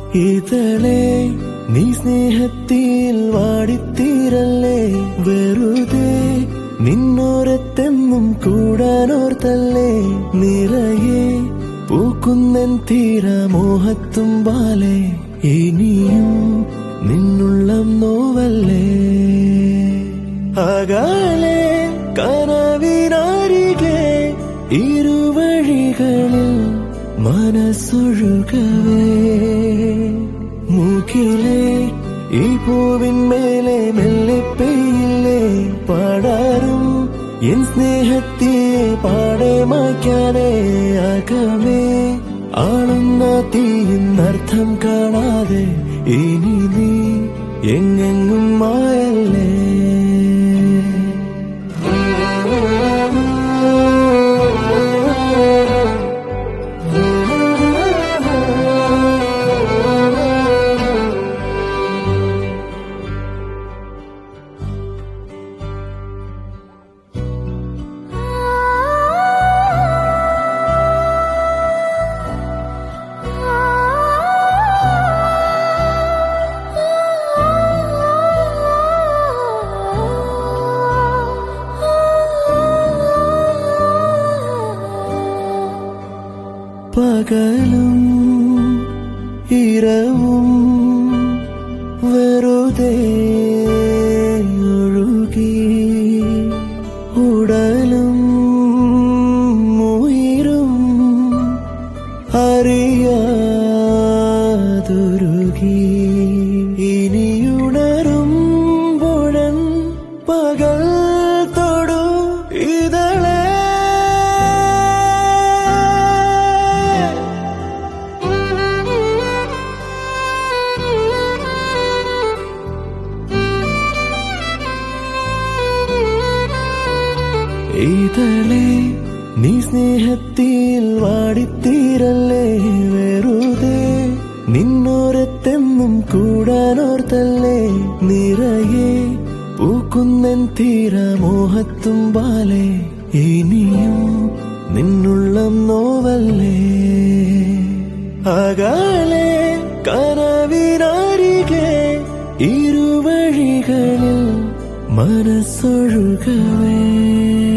ഇതളെ നീ സ്നേഹത്തിൽ വാടിത്തീരല്ലേ വെറുതെ നിന്നോരത്തെന്നും കൂടാനോർത്തല്ലേ നിറയെ പൂക്കുന്നൻ തീരമോഹത്തും ബാലെ ഇനിയും നിന്നുള്ളം നോവല്ലേ അകാലെ കനവിനരികെ ഇരുവഴികളിൽ മനസ്സൊഴുകവേ മൂക്കിലെ ഈ പൂവിന്മേലെ മെല്ലെ പെയ്യില്ലേ പാടാറും എൻ സ്നേഹത്തെ പാടെ മായ്ക്കാതെ അകമേ ആളുന്ന തീയിന്നർത്ഥം കാണാതെ ഇനി നീ എങ്ങെങ്ങും മായല്ലേ പകലും ഇരവും വെറുതെ ഒഴുകി ഉടലും ഉയരും അറിയാതൊരുകി ഇനിയുണരുമ്പോഴൻ പകൽ തൊടു ഇതളേ ഇതളെ നീ സ്നേഹത്തിൽ വാടിത്തീരല്ലേ വെറുതെ നിന്നോരത്തെന്നും കൂടാനോർത്തല്ലേ നിറയെ പൂക്കുന്നൻ തീരമോഹത്തും ബാലെ ഇനിയും നിന്നുള്ളം നോവല്ലേ അകാലെ കനവിനരികെ ഇരുവഴികളിൽ മനസ്സൊഴുകവേ